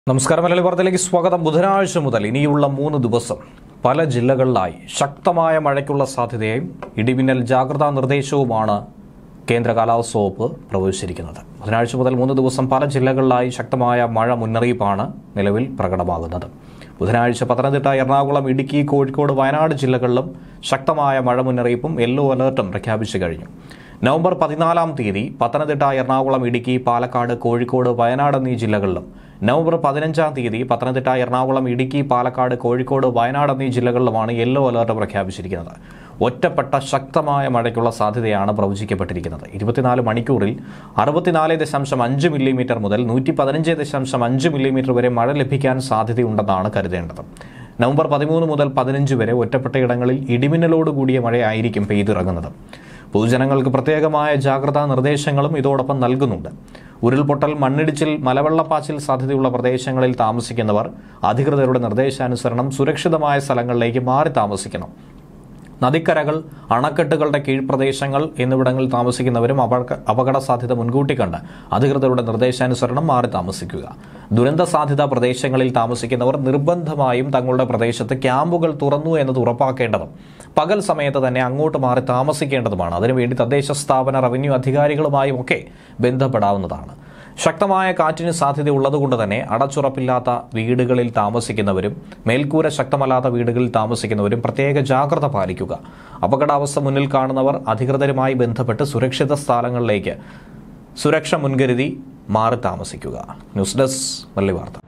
നമസ്കാരം മലയാളി വാർത്തയിലേക്ക് സ്വാഗതം ബുധനാഴ്ച മുതൽ ഇനിയുള്ള മൂന്ന് ദിവസം പല ജില്ലകളിലായി ശക്തമായ മഴയ്ക്കുള്ള സാധ്യതയും ഇടിമിന്നൽ ജാഗ്രതാ നിർദ്ദേശവുമാണ് കേന്ദ്ര കാലാവസ്ഥ വകുപ്പ് പ്രവചിച്ചിരിക്കുന്നത് ബുധനാഴ്ച മുതൽ മൂന്ന് ദിവസം പല ജില്ലകളിലായി ശക്തമായ മഴ മുന്നറിയിപ്പാണ് നിലവിൽ പ്രകടമാകുന്നത് ബുധനാഴ്ച പത്തനംതിട്ട എറണാകുളം ഇടുക്കി കോഴിക്കോട് വയനാട് ജില്ലകളിലും ശക്തമായ മഴ മുന്നറിയിപ്പും യെല്ലോ അലർട്ടും പ്രഖ്യാപിച്ചു കഴിഞ്ഞു നവംബർ പതിനാലാം തീയതി പത്തനംതിട്ട എറണാകുളം ഇടുക്കി പാലക്കാട് കോഴിക്കോട് വയനാട് എന്നീ ജില്ലകളിലും നവംബർ പതിനഞ്ചാം തീയതി പത്തനംതിട്ട എറണാകുളം ഇടുക്കി പാലക്കാട് കോഴിക്കോട് വയനാട് എന്നീ ജില്ലകളിലുമാണ് യെല്ലോ അലർട്ട് പ്രഖ്യാപിച്ചിരിക്കുന്നത് ഒറ്റപ്പെട്ട ശക്തമായ മഴയ്ക്കുള്ള സാധ്യതയാണ് പ്രവചിക്കപ്പെട്ടിരിക്കുന്നത് ഇരുപത്തിനാല് മണിക്കൂറിൽ അറുപത്തിനാല് ദശാംശം അഞ്ച് മില്ലിമീറ്റർ മുതൽ നൂറ്റി പതിനഞ്ച് ദശാംശം അഞ്ച് മില്ലിമീറ്റർ വരെ മഴ ലഭിക്കാൻ സാധ്യതയുണ്ടെന്നാണ് കരുതേണ്ടത് നവംബർ പതിമൂന്ന് മുതൽ പതിനഞ്ച് വരെ ഒറ്റപ്പെട്ട ഇടങ്ങളിൽ ഇടിമിന്നലോട് കൂടിയ മഴയായിരിക്കും പെയ്തിറങ്ങുന്നത് പൊതുജനങ്ങൾക്ക് പ്രത്യേകമായ ജാഗ്രതാ നിർദ്ദേശങ്ങളും ഇതോടൊപ്പം നൽകുന്നുണ്ട് ഉരുൾപൊട്ടൽ മണ്ണിടിച്ചിൽ മലവെള്ളപ്പാച്ചിൽ സാധ്യതയുള്ള പ്രദേശങ്ങളിൽ താമസിക്കുന്നവർ അധികൃതരുടെ നിർദ്ദേശാനുസരണം സുരക്ഷിതമായ സ്ഥലങ്ങളിലേക്ക് മാറി താമസിക്കണം നദിക്കരകൾ അണക്കെട്ടുകളുടെ കീഴ്പ്രദേശങ്ങൾ എന്നിവിടങ്ങളിൽ താമസിക്കുന്നവരും അപക- അപകട സാധ്യത മുൻകൂട്ടി കണ്ട് അധികൃതരുടെ നിർദ്ദേശാനുസരണം മാറി താമസിക്കുക ദുരന്ത സാധ്യതാ പ്രദേശങ്ങളിൽ താമസിക്കുന്നവർ നിർബന്ധമായും തങ്ങളുടെ പ്രദേശത്ത് ക്യാമ്പുകൾ തുറന്നു എന്നത് ഉറപ്പാക്കേണ്ടതും പകൽ സമയത്ത് തന്നെ അങ്ങോട്ട് മാറി താമസിക്കേണ്ടതുമാണ് അതിനുവേണ്ടി തദ്ദേശ സ്ഥാപന റവന്യൂ അധികാരികളുമായും ഒക്കെ ബന്ധപ്പെടാവുന്നതാണ് ശക്തമായ കാറ്റിന് സാധ്യതയുള്ളതുകൊണ്ട് തന്നെ അടച്ചുറപ്പില്ലാത്ത വീടുകളിൽ താമസിക്കുന്നവരും മേൽക്കൂര ശക്തമല്ലാത്ത വീടുകളിൽ താമസിക്കുന്നവരും പ്രത്യേക ജാഗ്രത പാലിക്കുക അപകടാവസ്ഥ മുന്നിൽ കാണുന്നവർ അധികൃതരുമായി ബന്ധപ്പെട്ട് സുരക്ഷിത സ്ഥലങ്ങളിലേക്ക് സുരക്ഷ മുൻകരുതി മാറി താമസിക്കുക ന്യൂസ് ഡെസ്ക് മല്ലി വാർത്ത